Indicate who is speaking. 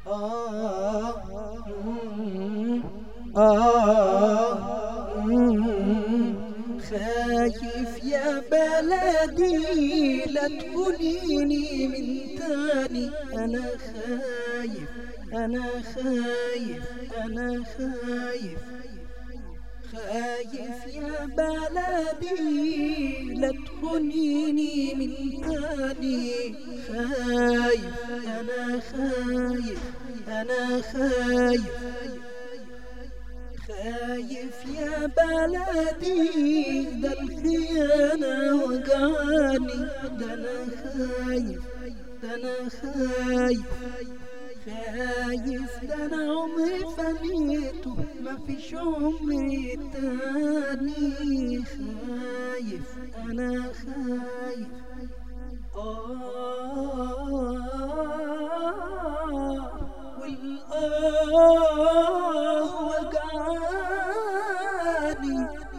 Speaker 1: آه آه خايف يا بلدي لا تخونيني من تاني أنا خايف أنا خايف أنا خايف خايف يا بلدي لا تخونيني من تاني خايف أنا خايف أنا خايف خايف يا بلدي ده الخيانة وجعاني ده أنا خايف ده أنا خايف خايف ده أنا عمري فنيته ما فيش عمري تاني خايف أنا خايف آه والآه وجعاني